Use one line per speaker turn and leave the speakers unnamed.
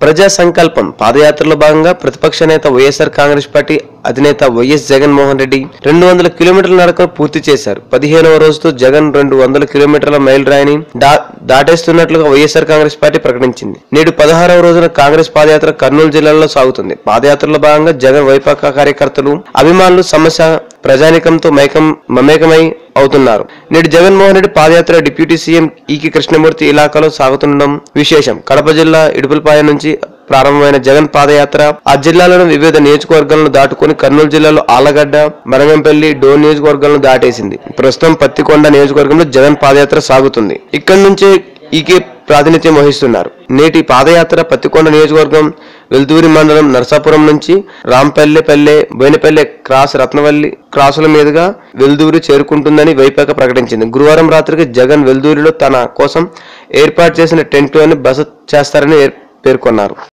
ప్రజా సంకల్పం పాదయాత్రలో భాగంగా ప్రతిపక్ష నేత వైఎస్ఆర్ కాంగ్రెస్ పార్టీ అధినేత వైఎస్ జగన్మోహన్ రెడ్డి రెండు వందల కిలోమీటర్ల నడకను పూర్తి చేశారు పదిహేనవ రోజుతో జగన్ రెండు వందల కిలోమీటర్ల మైల్ రాయిని దా దాటేస్తున్నట్లుగా వైఎస్ఆర్ కాంగ్రెస్ పార్టీ ప్రకటించింది నేడు పదహారవ రోజున కాంగ్రెస్ పాదయాత్ర కర్నూలు జిల్లాలో సాగుతుంది పాదయాత్రలో భాగంగా జగన్ వైపాక కార్యకర్తలు అభిమానులు సమస్య ప్రజానికంతో మైకం మమేకమై అవుతున్నారు నేడు జగన్మోహన్ రెడ్డి పాదయాత్ర డిప్యూటీ సీఎం ఈకి కృష్ణమూర్తి ఇలాకాలో సాగుతుండడం విశేషం కడప జిల్లా ఇడుపులపాయ నుంచి ప్రారంభమైన జగన్ పాదయాత్ర ఆ జిల్లాలోని వివిధ నియోజకవర్గాలను దాటుకుని కర్నూలు జిల్లాలో ఆలగడ్డ మరంగంపల్లి డోన్ నియోజకవర్గాలను దాటేసింది ప్రస్తుతం పత్తికొండ నియోజకవర్గంలో జగన్ పాదయాత్ర సాగుతుంది ఇక్కడి నుంచే ఈకే ప్రాతినిధ్యం వహిస్తున్నారు నేటి పాదయాత్ర పత్తికొండ నియోజకవర్గం వెల్దూరి మండలం నరసాపురం నుంచి రాంపల్లెపల్లె బోయినపల్లె క్రాస్ రత్నవల్లి క్రాసుల మీదుగా వెల్దూరి చేరుకుంటుందని వైపాక ప్రకటించింది గురువారం రాత్రికి జగన్ వెల్దూరిలో తన కోసం ఏర్పాటు చేసిన టెంట్లోని బస చేస్తారని ఏర్- పేర్కొన్నారు